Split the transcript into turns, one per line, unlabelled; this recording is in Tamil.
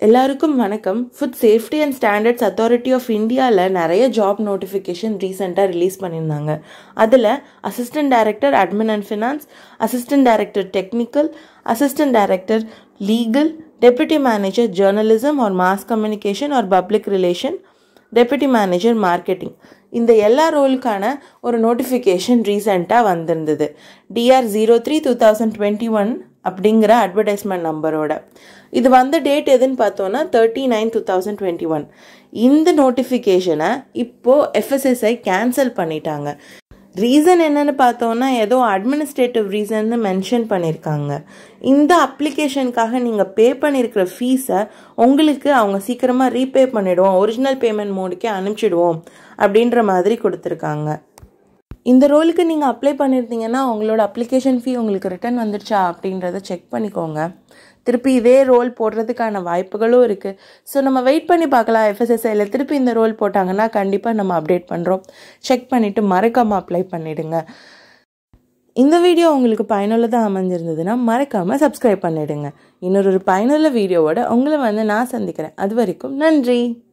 எல்லாருக்கும் வணக்கம் food safety and standards authority of இந்தியாவில் நிறைய ஜாப் நோட்டிஃபிகேஷன் ரீசெண்டாக ரிலீஸ் பண்ணியிருந்தாங்க அதில் assistant director admin and finance assistant director technical assistant director legal deputy manager journalism or mass communication or public relation deputy manager marketing இந்த எல்லா ரோலுக்கான ஒரு நோட்டிஃபிகேஷன் ரீசெண்டாக வந்திருந்தது DR zero three two thousand twenty one அப்படிங்கிற அட்வர்டைஸ்மெண்ட் நம்பரோட இது வந்த டேட் எதுன்னு பார்த்தோன்னா thirty nine two thousand twenty one இந்த நோட்டிஃபிகேஷனை இப்போது எஃப்எஸ்எஸ்ஐ கேன்சல் பண்ணிட்டாங்க ரீசன் என்னன்னு பார்த்தோன்னா ஏதோ அட்மினிஸ்ட்ரேட்டிவ் ரீசன்னு மென்ஷன் பண்ணியிருக்காங்க இந்த அப்ளிகேஷனுக்காக நீங்கள் பே பண்ணியிருக்கிற ஃபீஸை உங்களுக்கு அவங்க சீக்கிரமாக ரீபே பண்ணிவிடுவோம் ஒரிஜினல் பேமெண்ட் மோடுக்கே அனுப்பிச்சிடுவோம் அப்படின்ற மாதிரி கொடுத்துருக்காங்க இந்த ரோலுக்கு நீங்கள் அப்ளை பண்ணியிருந்தீங்கன்னா உங்களோட அப்ளிகேஷன் ஃபீ உங்களுக்கு ரிட்டர்ன் வந்துடுச்சா அப்படின்றத செக் பண்ணிக்கோங்க திருப்பி இதே ரோல் போடுறதுக்கான வாய்ப்புகளும் இருக்குது ஸோ நம்ம வெயிட் பண்ணி பார்க்கலாம் எஃப்எஸ்எஸ்ஐயில் திருப்பி இந்த ரோல் போட்டாங்கன்னா கண்டிப்பாக நம்ம அப்டேட் பண்ணுறோம் செக் பண்ணிவிட்டு மறக்காமல் அப்ளை பண்ணிவிடுங்க இந்த வீடியோ உங்களுக்கு பயனுள்ளதாக அமைஞ்சிருந்ததுன்னா மறக்காமல் சப்ஸ்கிரைப் பண்ணிவிடுங்க இன்னொரு பயனுள்ள வீடியோவோட உங்களை வந்து நான் சந்திக்கிறேன் அது வரைக்கும் நன்றி